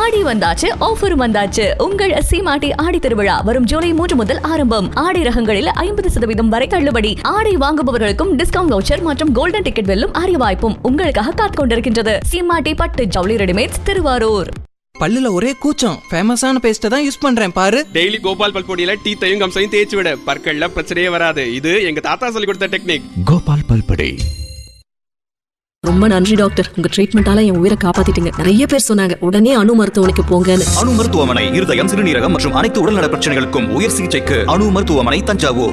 ஆடி வந்தாச்சு ஆஃபர் வந்தாச்சு உங்கள் சீமாட்டி ஆடி திருவிழா வரும் ஜூலை மூன்று முதல் ஆரம்பம் ஆடை ரகங்களில் ஐம்பது சதவீதம் வரை தள்ளுபடி ஆடை வாங்குபவர்களுக்கும் டிஸ்கவுண்ட் வவுச்சர் மற்றும் கோல்டன் டிக்கெட் வெல்லும் அரிய வாய்ப்பும் உங்களுக்காக காத்துக் கொண்டிருக்கின்றது சீமாட்டி பட்டு ஜவுளி ரெடிமேட்ஸ் திருவாரூர் பல்லுல ஒரே கூச்சம் ஃபேமஸான பேஸ்ட்டை தான் யூஸ் பண்றேன் பாரு டெய்லி கோபால் பல்பொடியில டீத்தையும் கம்சையும் தேய்ச்சி விட பற்கள்ல பிரச்சனையே வராது இது எங்க தாத்தா சொல்லி கொடுத்த டெக்னிக் கோபால் பல்படை ரொம்ப நன்றி டாக்டர் உங்க ட்ரீட்மெண்டால என் உயிரை காப்பாத்திட்டீங்க நிறைய பேர் சொன்னாங்க உடனே அணு மருத்துவமனைக்கு போங்கன்னு அணு மருத்துவமனை இருதயம் சிறுநீரகம் மற்றும் அனைத்து உடல்நல பிரச்சனைகளுக்கும் உயர் சிகிச்சைக்கு அணு மருத்துவமனை தஞ்சாவூர்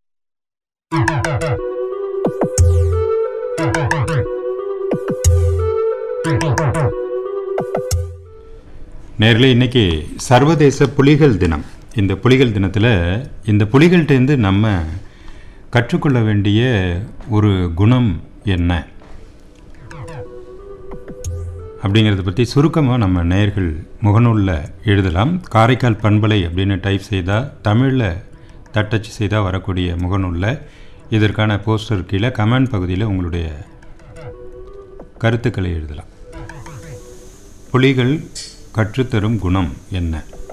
நேர்களே இன்னைக்கு சர்வதேச புலிகள் தினம் இந்த புலிகள் தினத்தில் இந்த புலிகள்கிட்டேருந்து நம்ம கற்றுக்கொள்ள வேண்டிய ஒரு குணம் என்ன அப்படிங்கிறத பற்றி சுருக்கமாக நம்ம நேயர்கள் முகநூலில் எழுதலாம் காரைக்கால் பண்பலை அப்படின்னு டைப் செய்தால் தமிழில் தட்டச்சு செய்தால் வரக்கூடிய முகநூலில் இதற்கான போஸ்டர் கீழே கமெண்ட் பகுதியில் உங்களுடைய கருத்துக்களை எழுதலாம் புலிகள் கற்றுத்தரும் குணம் என்ன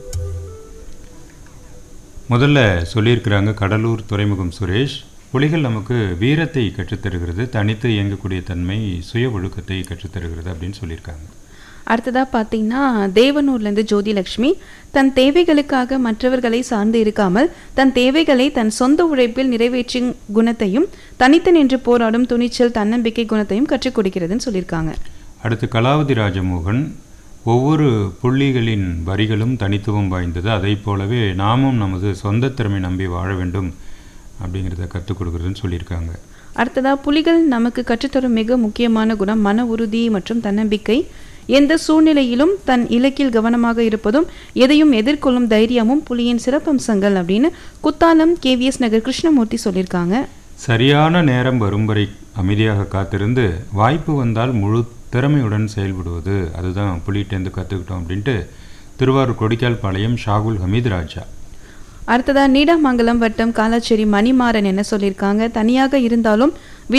முதல்ல சொல்லியிருக்கிறாங்க கடலூர் துறைமுகம் சுரேஷ் புலிகள் நமக்கு வீரத்தை கற்றுத்தருகிறது தனித்து இயங்கக்கூடிய தன்மை சுய ஒழுக்கத்தை கற்றுத்தருகிறது அப்படின்னு சொல்லியிருக்காங்க அடுத்ததாக பார்த்தீங்கன்னா தேவனூர்லேருந்து ஜோதிலக்ஷ்மி தன் தேவைகளுக்காக மற்றவர்களை சார்ந்து இருக்காமல் தன் தேவைகளை தன் சொந்த உழைப்பில் நிறைவேற்றும் குணத்தையும் தனித்து நின்று போராடும் துணிச்சல் தன்னம்பிக்கை குணத்தையும் கற்றுக் கொடுக்கிறதுன்னு சொல்லியிருக்காங்க அடுத்து கலாவதி ராஜமோகன் ஒவ்வொரு புள்ளிகளின் வரிகளும் தனித்துவம் வாய்ந்தது அதைப் போலவே நாமும் நமது சொந்த திறமை நம்பி வாழ வேண்டும் அப்படிங்கிறத கற்றுக் கொடுக்குறதுன்னு சொல்லியிருக்காங்க அடுத்ததாக புலிகள் நமக்கு கற்றுத்தரும் மிக முக்கியமான குணம் மன உறுதி மற்றும் தன்னம்பிக்கை எந்த சூழ்நிலையிலும் தன் இலக்கில் கவனமாக இருப்பதும் எதையும் எதிர்கொள்ளும் தைரியமும் புலியின் சிறப்பம்சங்கள் அப்படின்னு குத்தாலம் கேவிஎஸ் நகர் கிருஷ்ணமூர்த்தி சொல்லியிருக்காங்க சரியான நேரம் வரும் வரை அமைதியாக காத்திருந்து வாய்ப்பு வந்தால் முழு திறமையுடன் செயல்படுவது அதுதான் புலிகிட்டேருந்து கற்றுக்கிட்டோம் அப்படின்ட்டு திருவாரூர் கொடிக்கால் பாளையம் ஷாகுல் ஹமீத் ராஜா அடுத்ததாக நீடாமங்கலம் வட்டம் காலாச்சேரி மணிமாறன் என்ன சொல்லியிருக்காங்க தனியாக இருந்தாலும்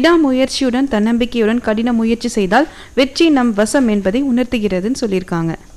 விடாமுயற்சியுடன் தன்னம்பிக்கையுடன் கடின முயற்சி செய்தால் வெற்றி நம் வசம் என்பதை உணர்த்துகிறதுன்னு சொல்லியிருக்காங்க